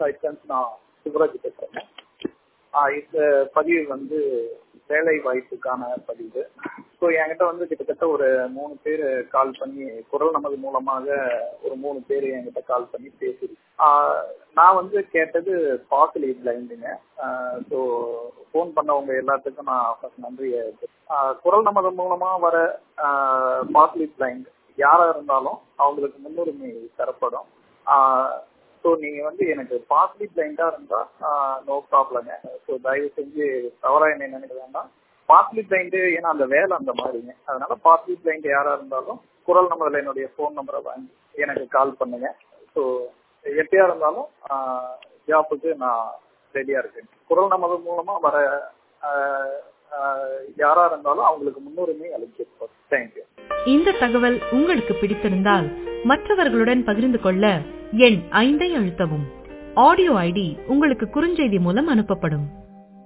ஐட்டன்ஸ் நான் சிவராஜ் பேசுறேன் ஆஹ் இந்த பதிவு வந்து வேலை வாய்ப்புக்கான பதிவு ஸோ என்கிட்ட வந்து கிட்டத்தட்ட ஒரு மூணு பேர் கால் பண்ணி குரல் நமது மூலமாக ஒரு மூணு பேர் என்கிட்ட கால் பண்ணி பேசிருக்கு ஆஹ் நான் வந்து கேட்டது பாசிலி பிளைண்டுங்க ஸோ ஃபோன் பண்ணவங்க எல்லாத்துக்கும் நான் ஃபர்ஸ்ட் நன்றி ஆஹ் குரல் நமது மூலமா வர பாசிலி பிளைண்ட் யாரா இருந்தாலும் அவங்களுக்கு முன்னுரிமை தரப்படும் ஸோ நீங்க வந்து எனக்கு பாசிலி பிளைண்டா இருந்தா நோ ப்ராப்ளங்க ஸோ தயவு செஞ்சு தவறா என்ன நினைக்க வேண்டாம் பாசிலி பிளைண்டு ஏன்னா அந்த வேலை அந்த மாதிரிங்க அதனால பாசிலி பிளைண்ட் யாரா இருந்தாலும் குரல் நம்பர்ல என்னுடைய ஃபோன் நம்பரை வாங்கி எனக்கு கால் பண்ணுங்க ஸோ எப்படியா இருந்தாலும் ஜாப்புக்கு நான் ரெடியா இருக்கேன் குரல் நமது மூலமா வர ஆஹ், ஆஹ், யாரா இருந்தாலும் அவங்களுக்கு முன்னுரிமை அளிக்கப்படும் தேங்க்யூ இந்த தகவல் உங்களுக்கு பிடித்திருந்தால் மற்றவர்களுடன் பகிர்ந்து கொள்ள எண் ஐந்தை அழுத்தவும் ஆடியோ ஐடி உங்களுக்கு குறுஞ்செய்தி மூலம் அனுப்பப்படும்